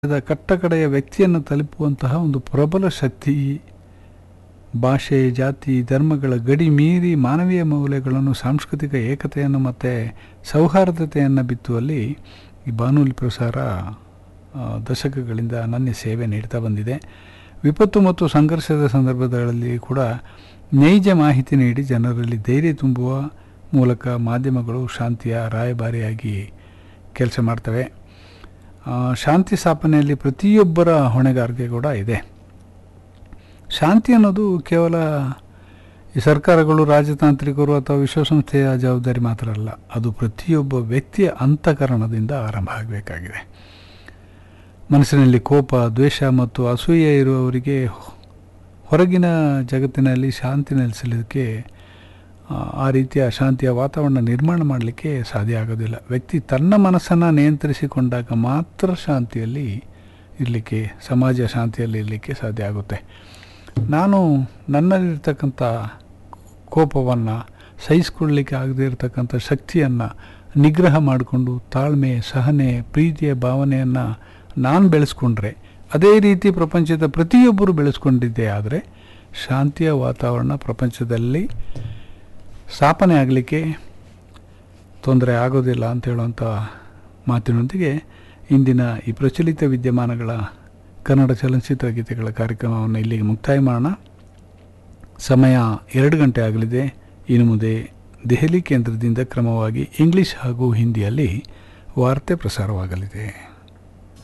the ಕಟ್ಟಕಡೆಯ ವ್ಯಕ್ತಿಯನ್ನು ತಲುಪುವಂತಹ ಒಂದು ಪ್ರಬಲ ಶಕ್ತಿ ಭಾಷೆ ಜಾತಿ ಧರ್ಮಗಳ ಗಡಿ ಮೀರಿ ಮಾನವೀಯ ಮೌಲ್ಯಗಳನ್ನು ಸಾಂಸ್ಕೃತಿಕ ಏಕತೆಯನ್ನು ಮತ್ತು ಸೌಹಾರ್ದತೆಯನ್ನು ಬಿತ್ತುವಲ್ಲಿ ಈ ಬಾನುಲಿ ಪ್ರಸಾರ ಆ, ದಶಕಗಳಿಂದ ಅನನ್ಯ ಸೇವೆ ನೀಡ್ತಾ ಬಂದಿದೆ ವಿಪತ್ತು ಮತ್ತು ಸಂಘರ್ಷದ ಸಂದರ್ಭಗಳಲ್ಲಿ ಕೂಡ ನೈಜ ಮಾಹಿತಿ ನೀಡಿ ಜನರಲ್ಲಿ ಧೈರ್ಯ ತುಂಬುವ ಮೂಲಕ ಮಾಧ್ಯಮಗಳು ಶಾಂತಿಯ ರಾಯಭಾರಿಯಾಗಿ ಕೆಲಸ ಮಾಡ್ತವೆ ಆ, ಶಾಂತಿ ಸ್ಥಾಪನೆಯಲ್ಲಿ ಪ್ರತಿಯೊಬ್ಬರ ಹೊಣೆಗಾರಿಕೆ ಕೂಡ ಇದೆ ಶಾಂತಿ ಅನ್ನೋದು ಕೇವಲ ಈ ಸರ್ಕಾರಗಳು ರಾಜತಾಂತ್ರಿಕರು ಅಥವಾ ವಿಶ್ವಸಂಸ್ಥೆಯ ಜವಾಬ್ದಾರಿ ಮಾತ್ರ ಅಲ್ಲ ಅದು ಪ್ರತಿಯೊಬ್ಬ ವ್ಯಕ್ತಿಯ ಅಂತಃಕರಣದಿಂದ ಆರಂಭ ಆಗಬೇಕಾಗಿದೆ ಮನಸ್ಸಿನಲ್ಲಿ ಕೋಪ ದ್ವೇಷ ಮತ್ತು ಅಸೂಯೆ ಇರುವವರಿಗೆ ಹೊ- ಹೊರಗಿನ ಜಗತ್ತಿನಲ್ಲಿ ಶಾಂತಿ ನೆಲೆಸಲಿಕ್ಕೆ ಆ, ಆ ರೀತಿಯ ಶಾಂತಿಯ ವಾತಾವರಣ ನಿರ್ಮಾಣ ಮಾಡಲಿಕ್ಕೆ ಸಾಧ್ಯ ಆಗೋದಿಲ್ಲ ವ್ಯಕ್ತಿ ತನ್ನ ಮನಸ್ಸನ್ನು ನಿಯಂತ್ರಿಸಿಕೊಂಡಾಗ ಮಾತ್ರ ಶಾಂತಿಯಲ್ಲಿ ಇರಲಿಕ್ಕೆ ಸಮಾಜ ಶಾಂತಿಯಲ್ಲಿ ಇರಲಿಕ್ಕೆ ಸಾಧ್ಯ ಆಗುತ್ತೆ ನಾನು ನನ್ನಲ್ಲಿರ್ತಕ್ಕಂಥ ಕೋಪವನ್ನು ಸಹಿಸ್ಕೊಳ್ಳಿಕ್ಕೆ ಆಗದೇ ಇರತಕ್ಕಂಥ ಶಕ್ತಿಯನ್ನು ನಿಗ್ರಹ ಮಾಡಿಕೊಂಡು ತಾಳ್ಮೆ ಸಹನೆ ಪ್ರೀತಿಯ ಭಾವನೆಯನ್ನು ನಾನು ಬೆಳೆಸ್ಕೊಂಡ್ರೆ ಅದೇ ರೀತಿ ಪ್ರಪಂಚದ ಪ್ರತಿಯೊಬ್ಬರು ಬೆಳೆಸ್ಕೊಂಡಿದ್ದೇ ಆದರೆ ಶಾಂತಿಯ ವಾತಾವರಣ ಪ್ರಪಂಚದಲ್ಲಿ ಸ್ಥಾಪನೆ ಆಗಲಿಕ್ಕೆ ತೊಂದರೆ ಆಗೋದಿಲ್ಲ ಅಂತ ಹೇಳುವಂಥ ಮಾತಿನೊಂದಿಗೆ ಇಂದಿನ ಈ ಪ್ರಚಲಿತ ವಿದ್ಯಮಾನಗಳ ಕನ್ನಡ ಚಲನಚಿತ್ರ ಗೀತೆಗಳ ಕಾರ್ಯಕ್ರಮವನ್ನು ಇಲ್ಲಿಗೆ ಮುಕ್ತಾಯ ಮಾಡೋಣ ಸಮಯ ಎರಡು ಗಂಟೆ ಆಗಲಿದೆ ಇನ್ನು ಮುಂದೆ ದೆಹಲಿ ಕೇಂದ್ರದಿಂದ ಕ್ರಮವಾಗಿ ಇಂಗ್ಲಿಷ್ ಹಾಗೂ ಹಿಂದಿಯಲ್ಲಿ ವಾರ್ತೆ ಪ್ರಸಾರವಾಗಲಿದೆ